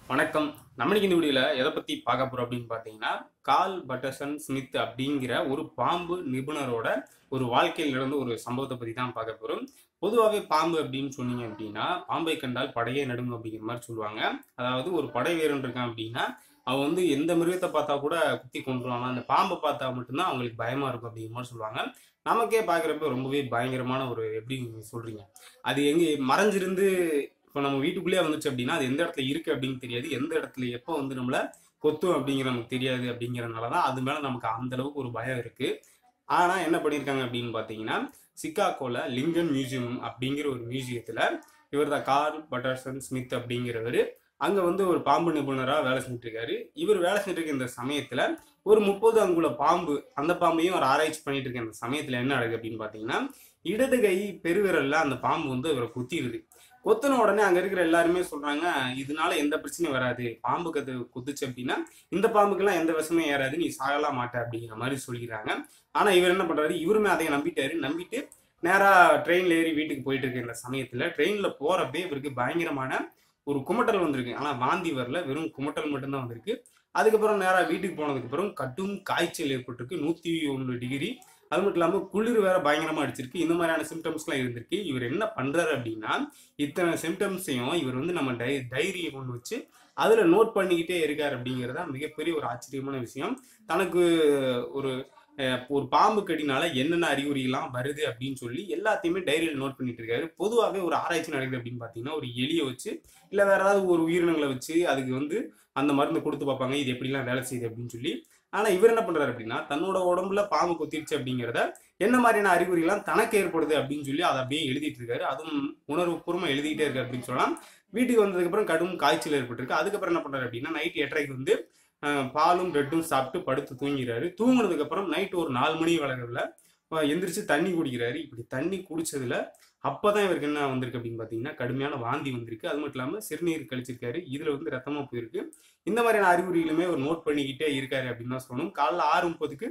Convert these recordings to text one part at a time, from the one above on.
வணக்கம் நம்மளுக்கு இந்த வீடியோவில் எதை பற்றி பார்க்க போகிறோம் அப்படின்னு பார்த்தீங்கன்னா கால் பட்டர்சன் ஸ்மித் அப்படிங்கிற ஒரு பாம்பு நிபுணரோட ஒரு வாழ்க்கையில் நடந்த ஒரு சம்பவத்தை பற்றி தான் பார்க்க போகிறோம் பொதுவாகவே பாம்பு அப்படின்னு சொன்னீங்க அப்படின்னா பாம்பை கண்டால் படையே நடுங்கும் அப்படிங்கிற மாதிரி சொல்லுவாங்க அதாவது ஒரு படை வீரன் இருக்கான் அப்படின்னா அவன் வந்து எந்த மிருகத்தை பார்த்தா கூட குத்தி கொண்டுருவாங்க அந்த பாம்பை பார்த்தா மட்டும்தான் அவங்களுக்கு பயமாக இருக்கும் அப்படிங்கிற மாதிரி சொல்லுவாங்க நமக்கே பார்க்குறப்ப ரொம்பவே பயங்கரமான ஒரு எப்படி சொல்கிறீங்க அது எங்கே மறைஞ்சிருந்து இப்போ நம்ம வீட்டுக்குள்ளேயே வந்துச்சு அப்படின்னா அது எந்த இடத்துல இருக்கு அப்படின்னு தெரியாது எந்த இடத்துல எப்போ வந்து நம்மள கொத்தும் அப்படிங்கிற நமக்கு தெரியாது அப்படிங்கிறதுனால தான் அது மேலே நமக்கு அந்த அளவுக்கு ஒரு பயம் இருக்கு ஆனால் என்ன பண்ணியிருக்காங்க அப்படின்னு பார்த்தீங்கன்னா சிக்காகோல லிங்கன் மியூசியம் அப்படிங்கிற ஒரு மியூசியத்தில் இவர் தான் கார்ல் பட்டர்சன் ஸ்மித் அப்படிங்கிறவர் அங்கே வந்து ஒரு பாம்பு நிபுணராக வேலை செஞ்சுட்டு இருக்காரு இவர் வேலை செஞ்சுட்டு இருக்க இந்த சமயத்தில் ஒரு முப்பது அங்குல பாம்பு அந்த பாம்பையும் ஒரு ஆராய்ச்சி பண்ணிட்டு இருக்க இந்த சமயத்தில் என்ன நடக்குது அப்படின்னு பார்த்தீங்கன்னா இடது கை பெருவிரல்ல அந்த பாம்பு வந்து இவரை குத்திடுது கொத்தின உடனே அங்க இருக்கிற எல்லாருமே சொல்றாங்க இதனால எந்த பிரச்சனையும் வராது பாம்பு கத்து குத்துச்சு அப்படின்னா இந்த பாம்புக்கெல்லாம் எந்த விஷமும் ஏறாது நீ சாகலாம் மாட்ட அப்படிங்கிற மாதிரி சொல்லிக்கிறாங்க ஆனா இவர் என்ன பண்றாரு இவருமே அதை நம்பிட்டாரு நம்பிட்டு நேரா ட்ரெயின்ல ஏறி வீட்டுக்கு போயிட்டு இருக்க இந்த சமயத்துல ட்ரெயின்ல போறப்பே இவருக்கு பயங்கரமான ஒரு குமட்டல் வந்திருக்கு ஆனா வாந்தி வரல வெறும் குமட்டல் மட்டும்தான் வந்திருக்கு அதுக்கப்புறம் நேரா வீட்டுக்கு போனதுக்கு அப்புறம் கடும் காய்ச்சல் ஏற்பட்டிருக்கு நூத்தி ஒன்று டிகிரி அது மட்டும் இல்லாமல் குளிர் வேற பயங்கரமா அடிச்சிருக்கு இந்த மாதிரியான சிம்டம்ஸ்லாம் இருந்திருக்கு இவர் என்ன பண்றாரு அப்படின்னா இத்தனை சிம்டம்ஸையும் இவர் வந்து நம்ம டை டைரியை கொண்டு வச்சு அதுல நோட் பண்ணிக்கிட்டே இருக்காரு அப்படிங்கிறதா மிகப்பெரிய ஒரு ஆச்சரியமான விஷயம் தனக்கு ஒரு அஹ், ஒரு பாம்பு கடினால என்னென்ன அறிகுறிலாம் வருது அப்படின்னு சொல்லி எல்லாத்தையுமே டைரியில் நோட் பண்ணிட்டு இருக்காரு பொதுவாகவே ஒரு ஆராய்ச்சி நடக்குது அப்படின்னு பார்த்தீங்கன்னா ஒரு எலியை வச்சு இல்லை வேற ஏதாவது ஒரு உயிரினங்களை வச்சு அதுக்கு வந்து அந்த மருந்து கொடுத்து பார்ப்பாங்க இது எப்படிலாம் வேலை செய்யுது அப்படின்னு சொல்லி ஆனா இவர் என்ன பண்றாரு அப்படின்னா தன்னோட உடம்புல பாம்பு கொத்திருச்சு அப்படிங்கிறத என்ன மாதிரியான அறிகுறிலாம் தனக்கு ஏற்படுது அப்படின்னு சொல்லி அதை அப்படியே எழுதிட்டு இருக்காரு அதுவும் உணர்வுபூர்வமா எழுதிட்டே இருக்காரு அப்படின்னு சொல்லலாம் வீட்டுக்கு வந்ததுக்கு அப்புறம் கடும் காய்ச்சல் ஏற்பட்டிருக்கு அதுக்கப்புறம் என்ன பண்றாரு அப்படின்னா நைட் எட்டரைக்கு வந்து அஹ், பாலும் பிரெட்டும் சாப்பிட்டு படுத்து தூங்கிறாரு தூங்குனதுக்கு அப்புறம் நைட் ஒரு நாலு மணி வளர்ல எந்திரிச்சு தண்ணி குடிக்கிறாரு இப்படி தண்ணி குடிச்சதுல அப்பதான் இவருக்கு என்ன வந்திருக்கு அப்படின்னு பாத்தீங்கன்னா கடுமையான வாந்தி வந்திருக்கு அது மட்டும் இல்லாம சிறுநீர் கழிச்சிருக்காரு இதுல வந்து ரத்தமா போயிருக்கு இந்த மாதிரியான அறிகுறிகளுமே அவர் நோட் பண்ணிக்கிட்டே இருக்காரு அப்படின்னு தான் சொல்லணும் காலைல ஆறு முப்பதுக்கு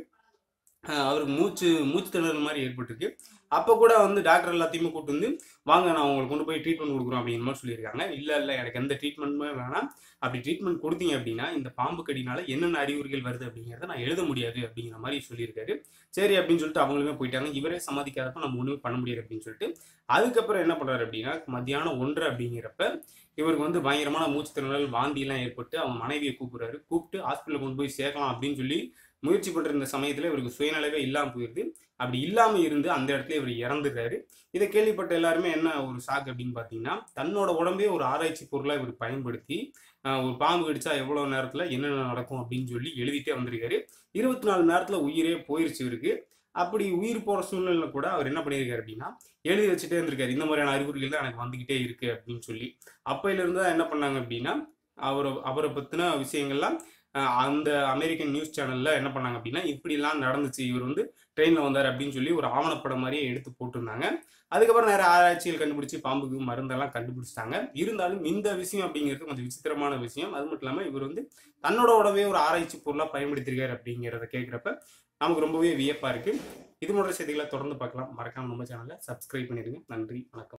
ஆஹ் அவருக்கு மூச்சு மூச்சு திணறல் மாதிரி ஏற்பட்டிருக்கு அப்போ கூட வந்து டாக்டர் எல்லாத்தையுமே கூட்டு வந்து வாங்க நான் உங்களுக்கு கொண்டு போய் ட்ரீட்மெண்ட் கொடுக்குறோம் அப்படிங்கிற மாதிரி சொல்லியிருக்காங்க இல்லை இல்லை எனக்கு எந்த ட்ரீட்மெண்ட்டுமே வேணாம் அப்படி ட்ரீட்மெண்ட் கொடுத்தீங்க அப்படின்னா இந்த பாம்பு கடினால என்னென்ன அறிகுறிகள் வருது அப்படிங்கிறத நான் எழுத முடியாது அப்படிங்கிற மாதிரி சொல்லியிருக்காரு சரி அப்படின்னு சொல்லிட்டு அவங்களுமே போயிட்டாங்க இவரே சம்மதிக்காதப்ப நம்ம ஒன்றுமே பண்ண முடியாது அப்படின்னு சொல்லிட்டு அதுக்கப்புறம் என்ன பண்ணுறாரு அப்படின்னா மத்தியானம் ஒன்று அப்படிங்கிறப்ப இவருக்கு வந்து பயங்கரமான மூச்சு திணறல் வாந்தியெல்லாம் ஏற்பட்டு அவங்க மனைவியை கூப்பிடுறாரு கூப்பிட்டு ஹாஸ்பிட்டல் கொண்டு போய் சேர்க்கலாம் அப்படின்னு சொல்லி முயற்சி பண்ற இந்த சமயத்துல இவருக்கு சுயநலவே இல்லாம போயிருது அப்படி இல்லாம இருந்து அந்த இடத்துல இவர் இறந்துடுறாரு இதை கேள்விப்பட்ட எல்லாருமே என்ன ஒரு ஷாக் அப்படின்னு பாத்தீங்கன்னா தன்னோட உடம்பே ஒரு ஆராய்ச்சி பொருளா இவர் பயன்படுத்தி ஆஹ், ஒரு பாம்பு கடிச்சா எவ்வளவு நேரத்துல என்னென்ன நடக்கும் அப்படின்னு சொல்லி எழுதிட்டே வந்திருக்காரு இருபத்தி நாலு நேரத்துல உயிரே போயிருச்சு இவருக்கு அப்படி உயிர் போற சூழ்நிலை கூட அவர் என்ன பண்ணியிருக்காரு அப்படின்னா எழுதி வச்சுட்டே இருந்திருக்காரு இந்த மாதிரியான அறிகுறிகள் தான் எனக்கு வந்துகிட்டே இருக்கு அப்படின்னு சொல்லி அப்பையில இருந்து தான் என்ன பண்ணாங்க அப்படின்னா அவரை அவரை பத்தின விஷயங்கள்லாம் அஹ், அந்த அமெரிக்கன் நியூஸ் சேனல்ல என்ன பண்ணாங்க அப்படின்னா இப்படிலாம் நடந்துச்சு இவர் வந்து ட்ரெயின்ல வந்தார் அப்படின்னு சொல்லி ஒரு ஆவணப்படம் மாதிரியே எடுத்து போட்டிருந்தாங்க அதுக்கப்புறம் நிறைய ஆராய்ச்சிகள் கண்டுபிடிச்சு பாம்புக்கு மருந்தெல்லாம் கண்டுபிடிச்சிட்டாங்க இருந்தாலும் இந்த விஷயம் அப்படிங்கிறது கொஞ்சம் விசித்திரமான விஷயம் அது மட்டும் இல்லாமல் இவர் வந்து தன்னோட உடவே ஒரு ஆராய்ச்சி பொருளாக பயன்படுத்தியிருக்காரு அப்படிங்கிறத கேட்குறப்ப நமக்கு ரொம்பவே வியப்பா இருக்கு இது போன்ற செய்திகளை தொடர்ந்து பார்க்கலாம் மறக்காம நம்ம சேனலை சப்ஸ்கிரைப் பண்ணிடுங்க நன்றி வணக்கம்